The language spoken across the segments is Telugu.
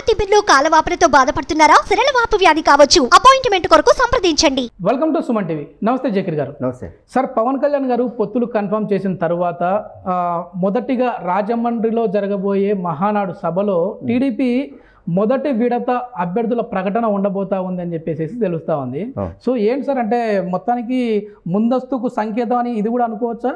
తిమ్మిర్లు కాలవాపులతో బాధపడుతున్నారా సిరలవాపు వ్యాధి కావచ్చు అపాయింట్మెంట్ కొరకు సంప్రదించండి వెల్కమ్ టు సుమన్ టీవీ నమస్తే జకీర్ గారు నమస్తే సార్ పవన్ కళ్యాణ్ గారు పొత్తులు కన్ఫర్మ్ చేసిన తర్వాత ఆ, మొదటిగా రాజమండ్రిలో జరగబోయే మహానాడు సభలో టీడీపీ మొదటి విడత అభ్యర్థుల ప్రకటన ఉండబోతా ఉంది అని చెప్పేసి తెలుస్తా ఉంది అవును. సో ఏంటి సార్ అంటే మొత్తానికి ముందస్తుకు సంకేతం అని ఇది కూడా అనుకోవచ్చా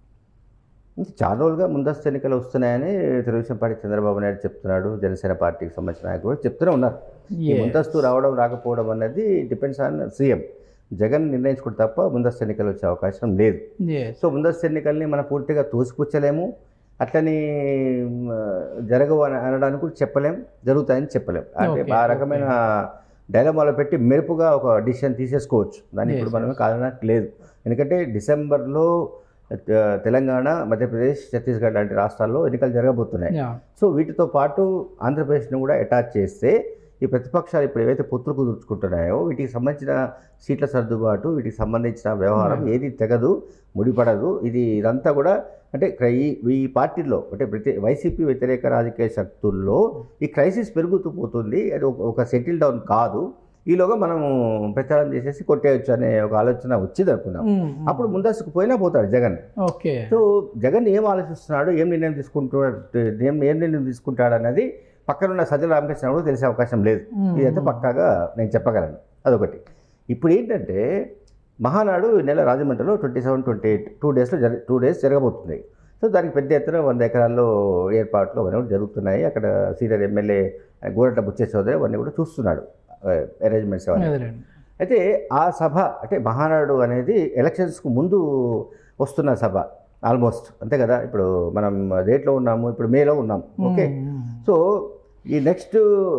ఇంకా చాలా రోజులుగా ముందస్తు ఎన్నికలు వస్తున్నాయని తెలుగుదేశం పార్టీ చంద్రబాబు నాయుడు చెప్తున్నాడు జనసేన పార్టీకి సంబంధించిన నాయకులు కూడా చెప్తూనే ఉన్నారు ఈ Yes. ముందస్తు రావడం రాకపోవడం అనేది డిపెండ్స్ ఆన్ సీఎం జగన్ నిర్ణయించుకుంటే తప్ప ముందస్తు ఎన్నికలు వచ్చే అవకాశం లేదు Yes. సో ముందస్తు ఎన్నికల్ని మనం పూర్తిగా తోసిపుచ్చలేము అట్లని మ్, జరగవు అని అనడానికి కూడా చెప్పలేం జరుగుతాయని చెప్పలేం అంటే Okay, ఆ రకమైన డైలమాలో పెట్టి మెరుపుగా ఒక డిసిషన్ తీసేసుకోవచ్చు దాన్ని ఇప్పుడు Yes, మనమే కాదనడానికి లేదు ఎందుకంటే డిసెంబర్లో ఆ, తెలంగాణ మధ్యప్రదేశ్ ఛత్తీస్గఢ్ లాంటి రాష్ట్రాల్లో ఎన్నికలు జరగబోతున్నాయి Yeah. సో వీటితో పాటు ఆంధ్రప్రదేశ్ను కూడా అటాచ్ చేస్తే ఈ ప్రతిపక్షాలు ఇప్పుడు ఏవైతే పొత్తులు కుదుర్చుకుంటున్నాయో వీటికి సంబంధించిన సీట్ల సర్దుబాటు వీటికి సంబంధించిన వ్యవహారం Hmm. ఏది తెగదు ముడిపడదు ఇది ఇదంతా కూడా అంటే క్రై- ఈ ఈ పార్టీల్లో అంటే ప్రతి వైసీపీ వ్యతిరేక రాజకీయ శక్తుల్లో ఈ క్రైసిస్ పెరుగుతూ పోతుంది అది ఒక- ఒక సెటిల్ డౌన్ కాదు ఈలోగా మనము ప్రచారం చేసేసి కొట్టేయచ్చు అనే ఒక ఆలోచన వచ్చింది అనుకుందాం Mm, mm. అప్పుడు ముందస్తుకు పోయినా పోతాడు జగన్ ఓకే సో జగన్ ఏం ఆలోచిస్తున్నాడు ఏం నిర్ణయం తీసుకుంటున్నాడు ఏం ఏం నిర్ణయం తీసుకుంటాడు అన్నది పక్కనున్న సజ్జల రామకృష్ణ కూడా తెలిసే అవకాశం లేదు Mm, ఇదైతే mm. పక్కాగా నేను చెప్పగలను అదొకటి ఇప్పుడు ఏంటంటే మహానాడు ఈ నెల రాజమండ్రిలో twenty seven twenty eight two డేస్లో జరి టూ డేస్ జరగబోతుంది సో దానికి పెద్ద ఎత్తున వంద ఎకరాల్లో ఏర్పాట్లు అవన్నీ కూడా జరుగుతున్నాయి అక్కడ సీనియర్ ఎమ్మెల్యే గోరట బుచ్చే చౌదరి అవన్నీ కూడా చూస్తున్నాడు అరేంజ్మెంట్స్ అవన్నీ అదేలేండి. అయితే ఆ సభ అంటే మహానాడు అనేది ఎలక్షన్స్కు ముందు వస్తున్న సభ ఆల్మోస్ట్ అంతే కదా ఇప్పుడు మనం డేట్లో ఉన్నాము ఇప్పుడు మేలో ఉన్నాం ఓకే Mm, mm. సో ఈ నెక్స్ట్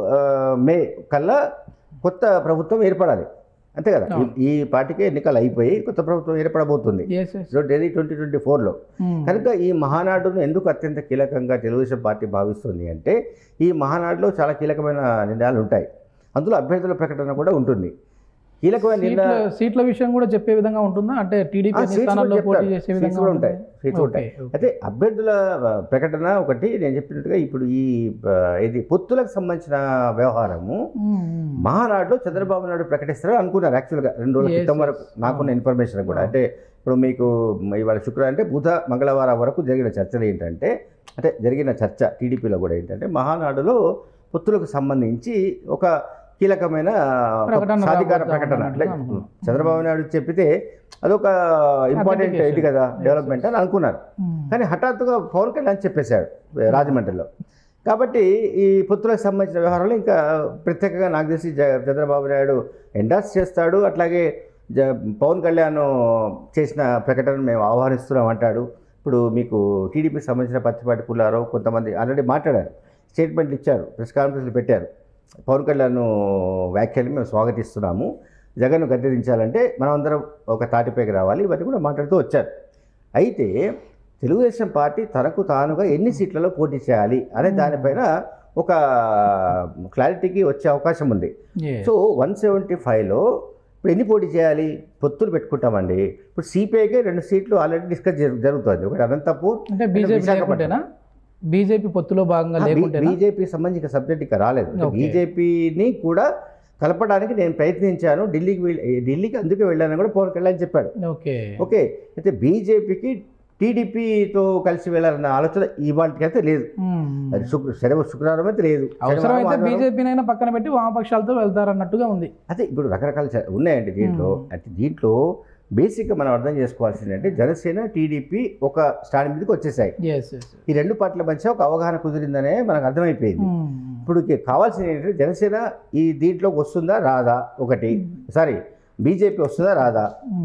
మే కల్లా కొత్త ప్రభుత్వం ఏర్పడాలి అంతే కదా ఈ- ఈ పార్టీకి ఎన్నికలు అయిపోయి కొత్త ప్రభుత్వం ఏర్పడబోతుంది Yes, yes. Twenty twenty twenty ఫోర్లో Mm. కనుక ఈ మహానాడును ఎందుకు అత్యంత కీలకంగా తెలుగుదేశం పార్టీ భావిస్తుంది అంటే ఈ మహానాడులో చాలా కీలకమైన నిర్ణయాలు ఉంటాయి అందులో అభ్యర్థుల ప్రకటన కూడా ఉంటుంది కీలకమైన సీట్ల నిర్ణయాలు సీట్ల విషయం కూడా చెప్పే విధంగా ఉంటుందా అంటే టీడీపీ ఆ, ఎన్ని సీట్స్ స్థానాల్లో కూడా పోటీ చెప్తారు. చేసే సీట్స్ విధంగా కూడా ఉంటుంది? ఉంటాయి. సీట్స్ ఉంటాయి. Okay, okay. అయితే అభ్యర్థుల ఆ, ప్రకటన ఒకటి నేను చెప్పినట్టుగా ఇప్పుడు ఈ ఆ, ఇది పొత్తులకు సంబంధించిన వ్యవహారము మ్మ్, మ్మ్. మహానాడులో చంద్రబాబు నాయుడు ప్రకటిస్తారని అనుకున్నారు యాక్చువల్గా రెండు రోజుల Yes, క్రితం yes. వరకు నాకున్న ఇన్ఫర్మేషన్ కూడా అవును. అంటే ఇప్పుడు మీకు ఇవాళ శుక్రవారం అంటే బుధ మంగళవారం వరకు జరిగిన చర్చలు ఏంటంటే అంటే జరిగిన చర్చ టీడీపీలో కూడా ఏంటంటే మహానాడులో పొత్తులకు సంబంధించి ఒక కీలకమైన ఒక ప్రకటన సాధికార రాబోతా ప్రకటన ఉన్నట్లుగా like అనుకున్నాం. చంద్రబాబు నాయుడు చెప్పితే అదొక ఇంపార్టెంట్ Application. ఇది కదా Yes, డెవలప్మెంట్ అని అనుకున్నారు మ్మ్. కానీ హఠాత్తుగా పవన్ కళ్యాణ్ చెప్పేశాడు రాజమండ్రిలో కాబట్టి ఈ పొత్తులకు సంబంధించిన వ్యవహారంలో ఇంకా ప్రత్యేకంగా నాకు తెలిసి జ చంద్రబాబు నాయుడు ఎండార్స్ చేస్తాడు అట్లాగే జ పవన్ కళ్యాణ్ చేసిన ప్రకటన మేము ఆహ్వానిస్తున్నాం అంటాడు ఇప్పుడు మీకు టీడీపీకి సంబంధించిన పత్తిపాటి పుల్లారావు కొంతమంది ఆల్రెడీ మాట్లాడారు స్టేట్మెంట్లు ఇచ్చారు ప్రెస్ కాన్ఫరెన్స్లు పెట్టారు పవన్ కళ్యాణ్ వ్యాఖ్యలు మేము స్వాగతిస్తున్నాము జగన్ను గద్దెదించాలంటే మనం అందరం ఒక తాటిపైకి రావాలి ఇవన్నీ కూడా మాట్లాడుతూ వచ్చారు అయితే తెలుగుదేశం పార్టీ తనకు తానుగా ఎన్ని సీట్లలో పోటీ చేయాలి అనే దానిపైన ఒక క్లారిటీకి వచ్చే అవకాశం ఉంది Yes. సో వన్ సెవెంటీ ఫైవ్లో ఇప్పుడు ఎన్ని పోటీ చేయాలి పొత్తులు పెట్టుకుంటామండి ఇప్పుడు సిపిఐకే రెండు సీట్లు ఆల్రెడీ డిస్కస్ జరుగుతుంది ఒకటి అనంతపూర్ అంటే బీజేపీ విశాఖపట్నం. లేకుంటేనా బీజేపీ పొత్తులో భాగంగా లేకుంటేనా బీజేపీ సంబంధించిన సబ్జెక్ట్ ఇక రాలేదు Okay. బీజేపీని కూడా కలపడానికి నేను ప్రయత్నించాను ఢిల్లీకి వెళ్ళి ఢిల్లీకి అందుకే వెళ్ళానని కూడా పవన్ కళ్యాణ్ చెప్పాడు ఓకే ఓకే అయితే బీజేపీకి టీడీపీతో కలిసి వెళ్ళాలన్న ఆలోచన ఇవాళకి అయితే లేదు మ్మ్. అది శుక్ర శనివారం శుక్రవారం అయితే లేదు అవసరమైతే శనివారం, ఆదివారం- బీజేపీనైనా పక్కన పెట్టి వామపక్షాలతో వెళ్తారన్నట్టుగా ఉంది అదే ఇప్పుడు రకరకాల చ- ఉన్నాయండి దీంట్లో Hmm. అంటే దీంట్లో బేసిక్గా మనం అర్థం చేసుకోవాల్సింది అంటే జనసేన టీడీపీ ఒక స్టాండ్ మీదకి వచ్చేసాయి ఎస్ ఎస్ ఈ రెండు పార్టీల మధ్య ఒక అవగాహన కుదిరిందనే మనకు అర్థమైపోయింది ఇప్పుడు ఇక కావాల్సింది ఏంటంటే జనసేన ఈ దీంట్లోకి వస్తుందా రాదా ఒకటి సారీ బీజేపీ వస్తుందా రాదా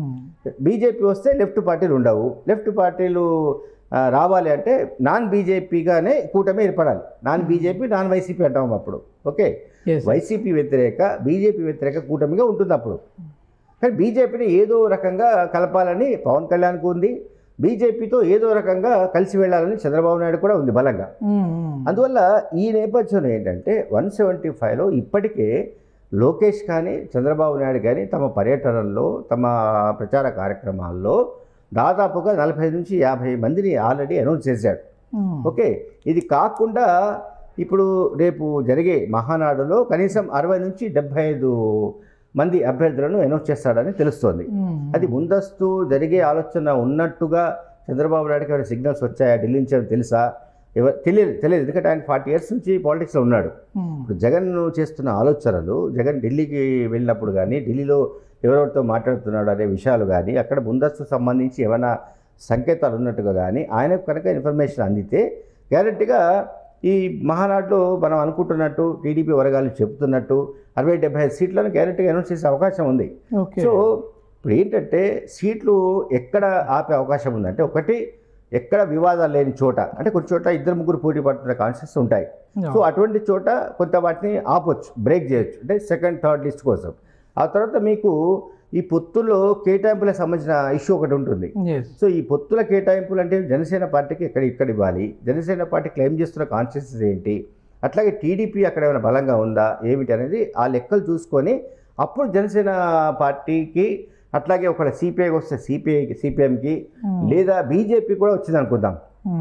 బీజేపీ వస్తే లెఫ్ట్ పార్టీలు ఉండవు లెఫ్ట్ పార్టీలు ఆ, రావాలి అంటే నాన్ బీజేపీగానే కూటమి ఏర్పడాలి నాన్ బీజేపీ నాన్ వైసీపీ అంటాం అప్పుడు ఓకే వైసీపీ వ్యతిరేక బీజేపీ వ్యతిరేక కూటమిగా ఉంటుంది అప్పుడు కానీ బీజేపీని ఏదో రకంగా కలపాలని పవన్ కళ్యాణ్కు ఉంది బీజేపీతో ఏదో రకంగా కలిసి వెళ్ళాలని చంద్రబాబు నాయుడు కూడా ఉంది బలంగా అందువల్ల ఈ నేపథ్యంలో ఏంటంటే వన్ సెవెంటీ ఫైవ్లో ఇప్పటికే లోకేష్ కానీ చంద్రబాబు నాయుడు కానీ తమ పర్యటనల్లో తమ ప్రచార కార్యక్రమాల్లో దాదాపుగా నలభై నుంచి యాభై మందిని ఆల్రెడీ అనౌన్స్ చేశాడు ఓకే ఇది కాకుండా ఇప్పుడు రేపు జరిగే మహానాడులో కనీసం అరవై నుంచి డెబ్బై ఐదు మంది అభ్యర్థులను అనౌన్స్ చేస్తాడని తెలుస్తోంది మ్మ్. అది ముందస్తు జరిగే ఆలోచన ఉన్నట్టుగా చంద్రబాబు నాయుడుకి ఏమైనా సిగ్నల్స్ వచ్చాయా ఢిల్లీ నుంచి ఏమైనా తెలుసా ఎవరు తెలియదు తెలియదు ఎందుకంటే ఆయన ఫార్టీ ఇయర్స్ నుంచి పాలిటిక్స్లో ఉన్నాడు మ్మ్. ఇప్పుడు జగన్ చేస్తున్న ఆలోచనలు జగన్ ఢిల్లీకి వెళ్ళినప్పుడు కానీ ఢిల్లీలో ఎవరెవరితో మాట్లాడుతున్నాడు అనే విషయాలు కానీ అక్కడ ముందస్తు సంబంధించి ఏమైనా సంకేతాలు ఉన్నట్టుగా కానీ ఆయనకు కనుక ఇన్ఫర్మేషన్ అందితే గ్యారెంటీగా ఈ మహానాడులో మనం అనుకుంటున్నట్టు టీడీపీ వర్గాలు చెబుతున్నట్టు అరవై డెబ్బై ఐదు సీట్లను గ్యారెంటీగా అనౌన్స్ చేసే అవకాశం ఉంది ఓకే సో ఇప్పుడు ఏంటంటే సీట్లు ఎక్కడ ఆపే అవకాశం ఉందంటే ఒకటి ఎక్కడ వివాదాలు లేని చోట అంటే కొన్ని చోట ఇద్దరు ముగ్గురు పోటీ పడుతున్న కాన్షియస్ ఉంటాయి సో అటువంటి చోట కొంత వాటిని ఆపొచ్చు బ్రేక్ చేయొచ్చు అంటే సెకండ్ థర్డ్ లిస్ట్ కోసం ఆ తర్వాత మీకు ఈ పొత్తుల్లో కేటాయింపులకు సంబంధించిన ఇష్యూ ఒకటి ఉంటుంది ఎస్ సో ఈ పొత్తుల కేటాయింపులు అంటే జనసేన పార్టీకి ఎక్కడ ఇక్కడ ఇవ్వాలి జనసేన పార్టీ క్లెయిమ్ చేస్తున్న కాన్షియస్నెస్ ఏంటి అట్లాగే టీడీపీ అక్కడ ఏమైనా బలంగా ఉందా ఏమిటి అనేది ఆ లెక్కలు చూసుకొని అప్పుడు జనసేన పార్టీకి అట్లాగే ఒక సిపిఐకి వస్తే సిపిఐకి సిపిఎంకి లేదా బీజేపీ కూడా వచ్చింది అనుకుందాం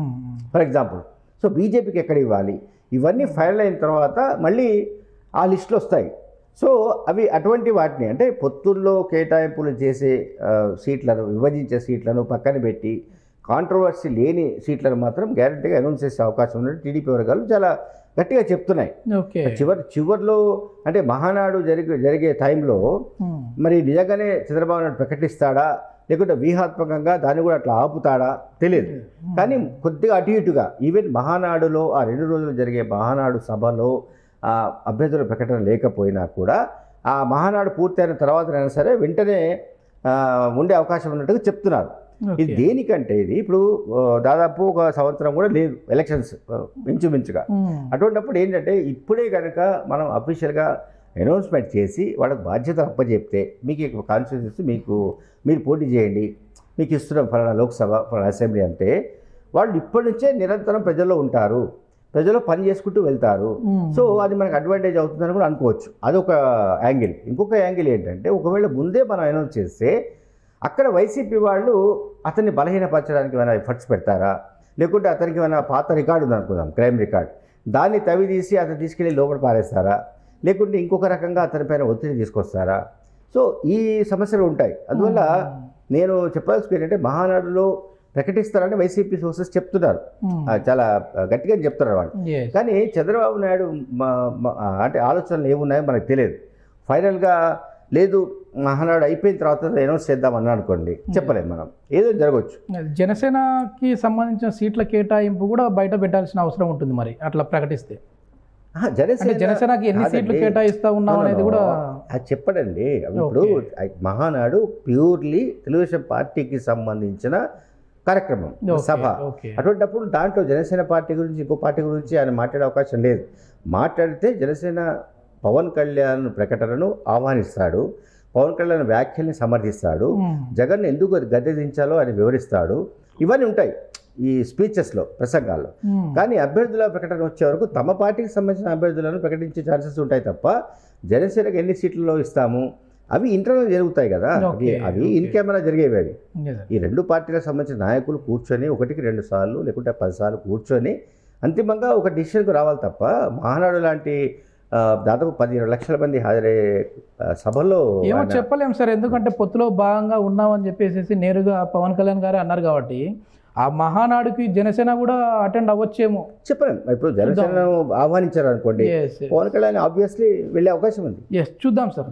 ఫర్ ఎగ్జాంపుల్ సో బీజేపీకి ఎక్కడ ఇవ్వాలి ఇవన్నీ ఫైనల్ అయిన తర్వాత మళ్ళీ ఆ లిస్టులు వస్తాయి సో అవి అటువంటి వాటిని అంటే పొత్తుల్లో కేటాయింపులు చేసే ఆ, సీట్లను విభజించే సీట్లను పక్కన పెట్టి కాంట్రవర్సీ లేని సీట్లను మాత్రం గ్యారెంటీగా అనౌన్స్ చేసే అవకాశం ఉన్నట్టు టీడీపీ వర్గాలు చాలా గట్టిగా చెప్తున్నాయి ఓకే చివరి చివరిలో అంటే మహానాడు జరిగే జరిగే టైంలో మరి నిజంగానే చంద్రబాబు నాయుడు ప్రకటిస్తాడా లేకుంటే వ్యూహాత్మకంగా దాన్ని కూడా అట్లా ఆపుతాడా తెలియదు కానీ కొద్దిగా అటు ఇటుగా ఈవెన్ మహానాడులో ఆ రెండు రోజులు జరిగే మహానాడు సభలో ఆ అభ్యర్థుల ప్రకటన లేకపోయినా కూడా ఆ మహానాడు పూర్తయిన తర్వాతనైనా సరే వెంటనే ఆ, ఉండే అవకాశం ఉన్నట్టుగా చెప్తున్నారు ఇది దేనికంటే ఇది ఇప్పుడు ఆ, దాదాపు ఒక సంవత్సరం కూడా లేదు ఎలక్షన్స్ ఆ, ఇంచుమించుగా అటువంటిప్పుడు ఏంటంటే ఇప్పుడే కనుక మనం అఫీషియల్గా అనౌన్స్మెంట్ చేసి వాళ్ళకి బాధ్యతలు అప్పచెప్తే మీకు కాన్స్టిట్యూన్సీ మీకు మీరు పోటీ చేయండి మీకు ఇస్తున్నాం ఫలానా లోక్సభ ఫలానా అసెంబ్లీ అంటే వాళ్ళు ఇప్పటి నుంచే నిరంతరం ప్రజల్లో ఉంటారు ప్రజల్లో పని చేసుకుంటూ వెళ్తారు సో అది మనకు అడ్వాంటేజ్ అవుతుందని కూడా అనుకోవచ్చు అదొక యాంగిల్ ఇంకొక యాంగిల్ ఏంటంటే ఒకవేళ ముందే మనం అనౌన్స్ చేస్తే అక్కడ వైసీపీ వాళ్ళు అతన్ని బలహీనపరచడానికి ఏమైనా ఎఫర్ట్స్ పెడతారా లేకుంటే అతనికి ఏమైనా పాత రికార్డు ఉంది అనుకుందాం క్రైమ్ రికార్డ్ దాన్ని తవి తీసి అతను తీసుకెళ్ళి లోపల పారేస్తారా లేకుంటే ఇంకొక రకంగా అతనిపైన ఒత్తిడి తీసుకొస్తారా సో ఈ సమస్యలు ఉంటాయి అందువల్ల నేను చెప్పాల్సింది ఏంటంటే మహానాడులో ప్రకటిస్తారని వైసీపీ సోర్సెస్ చెప్తున్నారు ఆ, చాలా గట్టిగా చెప్తున్నారు వాళ్ళు కానీ చంద్రబాబు నాయుడు మ- మ- అంటే ఆలోచనలు ఏమున్నాయో మనకు తెలియదు ఫైనల్గా లేదు మహానాడు అయిపోయిన తర్వాత అనౌన్స్ చేద్దాం అన్నా అనుకోండి చెప్పలేము మనం ఏదో జరగవచ్చు జనసేనకి సంబంధించిన సీట్ల కేటాయింపు కూడా బయట పెట్టాల్సిన అవసరం ఉంటుంది మరి అట్లా ప్రకటిస్తే ఆహా, జనసేన అంటే జనసేనకి ఎన్ని సీట్లు కాదండి. కేటాయిస్తా ఉన్నాం No, no, అనేది no. కూడా అది చెప్పడండి ఇప్పుడు Okay. మహానాడు ప్యూర్లీ తెలుగుదేశం పార్టీకి సంబంధించిన కార్యక్రమం Okay, సభ okay. అటువంటిప్పుడు దాంట్లో జనసేన పార్టీ గురించి ఇంకో పార్టీ గురించి ఆయన మాట్లాడే అవకాశం లేదు మాట్లాడితే జనసేన పవన్ కళ్యాణ్ ప్రకటనను ఆహ్వానిస్తాడు పవన్ కళ్యాణ్ వ్యాఖ్యల్ని సమర్థిస్తాడు మ్మ్. జగన్ ఎందుకు గద్దె దించాలో ఆయన వివరిస్తాడు ఇవన్నీ ఉంటాయి ఈ స్పీచెస్లో ప్రసంగాల్లో మ్మ్. కానీ అభ్యర్థుల ప్రకటన వచ్చే వరకు తమ పార్టీకి సంబంధించిన అభ్యర్థులను ప్రకటించే ఛాన్సెస్ ఉంటాయి తప్ప జనసేనకు ఎన్ని సీట్లలో ఇస్తాము అవి ఇంటర్నల్ జరుగుతాయి కదా అవి Okay, అవి okay. ఇన్ కెమెరా జరిగేవి అవి Yes, sir. ఈ రెండు పార్టీలకు సంబంధించిన నాయకులు కూర్చొని ఒకటికి రెండు సార్లు లేకుంటే పది సార్లు కూర్చొని అంతిమంగా ఒక డిసిషన్కు రావాలి తప్ప మహానాడు లాంటి ఆ, దాదాపు పదిహేను లక్షల మంది హాజరయ్యే ఆ, సభల్లో ఏమో ఆయన- చెప్పలేం సార్ ఎందుకంటే పొత్తులో భాగంగా ఉన్నామని చెప్పేసి నేరుగా పవన్ కళ్యాణ్ గారే అన్నారు కాబట్టి ఆ మహానాడుకి జనసేన కూడా అటెండ్ అవ్వచ్చేమో చెప్పలేం ఇప్పుడు జనసేనను ఆహ్వానించారు అనుకోండి ఎస్ పవన్ కళ్యాణ్ ఆబ్వియస్లీ వెళ్ళే అవకాశం ఉంది ఎస్ చూద్దాం సార్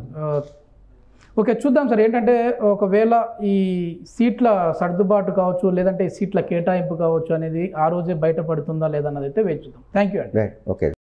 ఓకే చూద్దాం సార్ ఏంటంటే ఒకవేళ ఈ సీట్ల సర్దుబాటు కావచ్చు లేదంటే ఈ సీట్ల కేటాయింపు కావచ్చు అనేది ఆ రోజే బయటపడుతుందా లేదన్నది అయితే వేచి చూద్దాం థ్యాంక్ యూ అండి రైట్ ఓకే